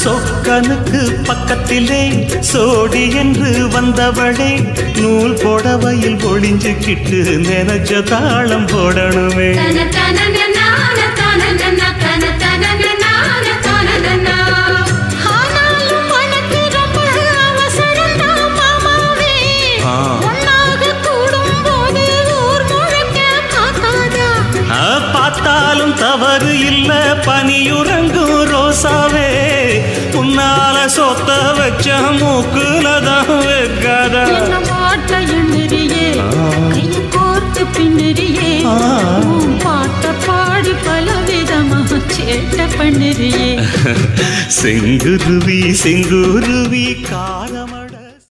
சொக்கனுக்கு பக்கத்திலே சோடி என்று வந்தவளே நூல் புடவையில் ஒளிஞ்சுக்கிட்டு நினைச்ச தாளம் போடணுமே தன தன நான தன நன தன தன நான தன நன ஆனாலும் உனக்கு ரொம்ப அவசரம்தான் மாமாவே ஆ. ஒன்னாக கூடும்போது ஊர் முழுக்க காக்காதா ஆ, பார்த்தாலும் தவறு இல்ல பனியுறங்கும் ரோசாவே உன்னால சொத்த வச்ச மூக்குல தான் வைக்காதா என்ன மாட்ட எண்ணறியே கைய கோர்த்து பின்னறியே ஆ. உன் பாட்ட பாடி பல விதமா சேட்ட பண்ணுறியே செங்குருவி செங்குருவி கார